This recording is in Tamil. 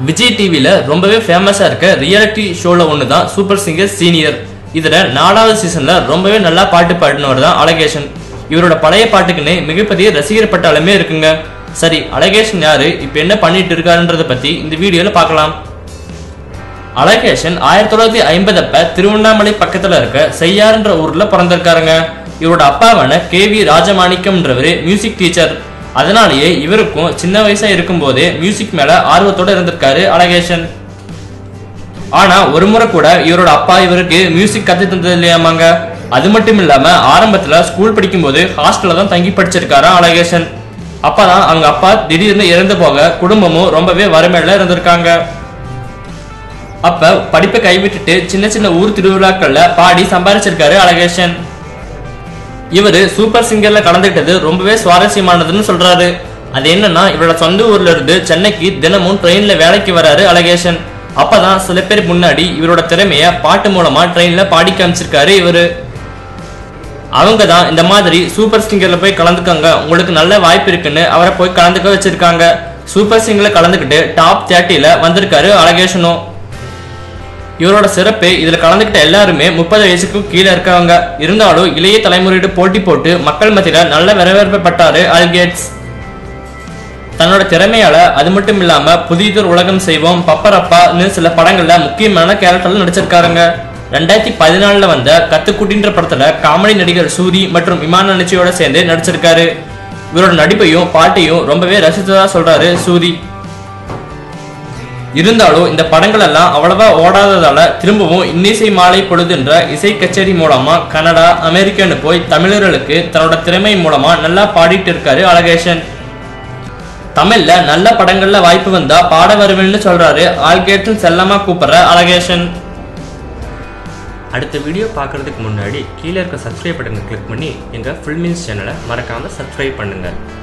விஜய் டிவில ரொம்பவே ஃபேமஸா இருக்க ரியாலிட்டி ஷோல ஒன்று தான் சூப்பர் சிங்கர் சீனியர் இதுல நாலாவது சீசன்ல ரொம்பவே நல்லா பாட்டு பாடினவர் தான் அழகேஷன் இவரோட பழைய பாட்டுக்குன்னு மிகப்பெரிய ரசிகர் பட்டாளமே இருக்குங்க சரி அழகேஷன் யாரு இப்ப என்ன பண்ணிட்டு இருக்காருன்றத பத்தி இந்த வீடியோல பார்க்கலாம் அழகேஷன் ஆயிரத்தி தொள்ளாயிரத்தி ஐம்பதப்ப திருவண்ணாமலை பக்கத்துல இருக்க செய்யாறுன்ற ஊர்ல பிறந்திருக்காருங்க இவரோட அப்பாவான கே வி ராஜமாணிக்கம்ன்றவரு மியூசிக் டீச்சர் அதனாலேயே இவருக்கும் சின்ன வயசா இருக்கும்போதே மியூசிக் மேல ஆர்வத்தோட இருந்திருக்காரு அழகேஷன் ஆனா ஒரு முறை கூட இவரோட அப்பா இவருக்கு மியூசிக் கத்து தந்தது இல்லையாமாங்க அது மட்டும் இல்லாம ஆரம்பத்துல ஸ்கூல் படிக்கும்போது ஹாஸ்டல்ல தான் தங்கி படிச்சிருக்காரா அழகேஷன் அப்பதான் அவங்க அப்பா திடீர்னு இறந்து போக குடும்பமும் ரொம்பவே வறுமையில இருந்திருக்காங்க அப்ப படிப்பை கைவிட்டுட்டு சின்ன சின்ன ஊர் திருவிழாக்கள்ல பாடி சம்பாரிச்சிருக்காரு அழகேஷன் இவரு சூப்பர் சிங்கர்ல கலந்துக்கிட்டது ரொம்பவே சுவாரஸ்யமானதுன்னு சொல்றாரு அது என்னன்னா இவரோட சொந்த ஊர்ல இருந்து சென்னைக்கு தினமும் ட்ரெயின்ல வேலைக்கு வராரு அழகேஷன் அப்பதான் சில பேர் முன்னாடி இவரோட திறமைய பாட்டு மூலமா ட்ரெயின்ல பாடி காமிச்சிருக்காரு இவரு அவங்க தான் இந்த மாதிரி சூப்பர் சிங்கர்ல போய் கலந்துக்கங்க உங்களுக்கு நல்ல வாய்ப்பு இருக்குன்னு அவரை போய் கலந்துக்க வச்சிருக்காங்க சூப்பர் சிங்கர்ல கலந்துக்கிட்டு டாப் தேர்ட்டில வந்திருக்காரு அழகேஷனும் இவரோட சிறப்பு இதுல கலந்துக்கிட்ட எல்லாருமே முப்பது வயசுக்கும் கீழே இருக்கவங்க இருந்தாலும் இளைய தலைமுறையோட போட்டி போட்டு மக்கள் மத்தியில நல்ல வரவேற்பப்பட்டாரு அல்கேட்ஸ் தன்னோட திறமையால அது மட்டும் இல்லாம புதியதொரு உலகம் செய்வோம் பப்பரப்பான்னு சில படங்கள்ல முக்கியமான கேரக்டர்ல நடிச்சிருக்காருங்க ரெண்டாயிரத்தி பதினாலுல வந்த கத்துக்குட்டின்ற படத்துல காமெடி நடிகர் சூரி மற்றும் விமான நிச்சயோட சேர்ந்து நடிச்சிருக்காரு இவரோட நடிப்பையும் பாட்டையும் ரொம்பவே ரசித்ததா சொல்றாரு சூரி இருந்தாலும் இந்த படங்கள் எல்லாம் அவ்வளவா ஓடாததால திரும்பவும் இன்னிசை மாலை பொழுதுன்ற இசை கச்சேரி மூலமா கனடா அமெரிக்கான்னு போய் தமிழர்களுக்கு தன்னோட திறமை மூலமா நல்லா பாடிட்டு இருக்காரு அழகேஷன் தமிழ்ல நல்ல படங்கள்ல வாய்ப்பு வந்தா பாட வருவேன்னு சொல்றாரு ஆல்கேட்டன் செல்லமா கூப்பிடுற அழகேஷன் அடுத்த வீடியோ பார்க்கறதுக்கு முன்னாடி கீழே இருக்க சப்ஸ்கிரைப் பட்டனை கிளிக் பண்ணி எங்கள் ஃபுல் மீல்ஸ் சேனலை மறக்காமல் சப்ஸ்கிரைப் பண்ணுங்கள்